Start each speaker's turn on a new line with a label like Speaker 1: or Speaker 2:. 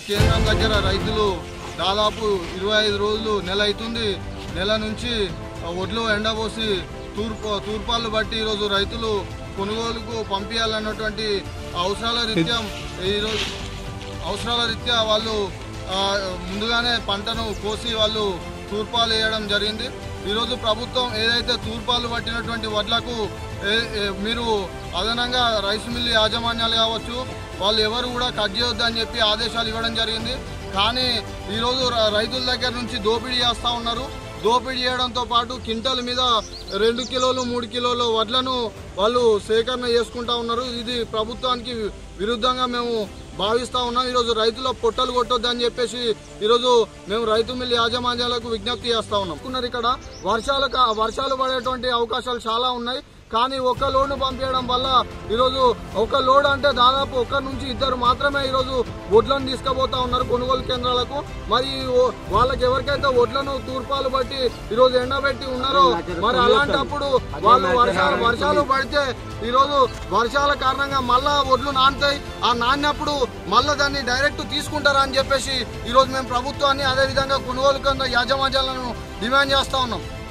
Speaker 1: కేంద్రం దగ్గర రైతులు దాదాపు ఇరవై ఐదు రోజులు నెల అవుతుంది నెల నుంచి ఆ, ఒడ్లు ఎండబోసి తూర్పు తూర్పాలు బట్టి ఈరోజు రైతులు కొనుగోలుకు పంపించాలన్నటువంటి అవసరాల రీత్యా ఈరోజు అవసరాల రీత్యా వాళ్ళు ఆ, ముందుగానే పంటను కోసి వాళ్ళు తూర్పాలు వేయడం జరిగింది ఈరోజు ప్రభుత్వం ఏదైతే తూర్పాలు పట్టినటువంటి వడ్లకు ఏ- ఏ- మీరు అదనంగా రైస్ మిల్లు యాజమాన్యాలు కావచ్చు వాళ్ళు ఎవరు కూడా కట్ చేయొద్దు అని చెప్పి ఆదేశాలు ఇవ్వడం జరిగింది కానీ ఈరోజు ర- రైతుల దగ్గర నుంచి దోపిడీ చేస్తూ ఉన్నారు దోపిడీ చేయడంతో పాటు క్వింటల్ మీద రెండు కిలోలు మూడు కిలోలు వడ్లను వాళ్ళు సేకరణ చేసుకుంటా ఉన్నారు ఇది ప్రభుత్వానికి విరుద్ధంగా మేము భావిస్తా ఉన్నాం ఈరోజు రైతుల పొట్టలు కొట్టొద్దు అని చెప్పేసి ఈరోజు మేము రైతు మిల్లు యాజమాన్యాలకు విజ్ఞప్తి చేస్తా ఉన్నాం ఉన్నారు ఇక్కడ వర్షాలు కా- వర్షాలు పడేటువంటి అవకాశాలు చాలా ఉన్నాయి కానీ ఒక్క లోడ్ను పంపించడం వల్ల ఈరోజు ఒక లోడ్ అంటే దాదాపు ఒక్కరి నుంచి ఇద్దరు మాత్రమే ఈరోజు వడ్లను తీసుకుపోతా ఉన్నారు కొనుగోలు కేంద్రాలకు మరి ఓ- వాళ్ళకి ఎవరికైతే వడ్లను తూర్పాలు బట్టి ఈరోజు ఎండబెట్టి ఉన్నారో మరి అలాంటప్పుడు వాళ్ళు వర్షాలు వర్షాలు పడితే ఈరోజు వర్షాల కారణంగా మళ్ళా వడ్లు నానుతాయి ఆ నాన్నప్పుడు మళ్ళా దాన్ని డైరెక్ట్ తీసుకుంటారా అని చెప్పేసి ఈరోజు మేము ప్రభుత్వాన్ని అదేవిధంగా కొనుగోలు కేంద్ర యాజమాన్యాలను డిమాండ్ చేస్తా ఉన్నాం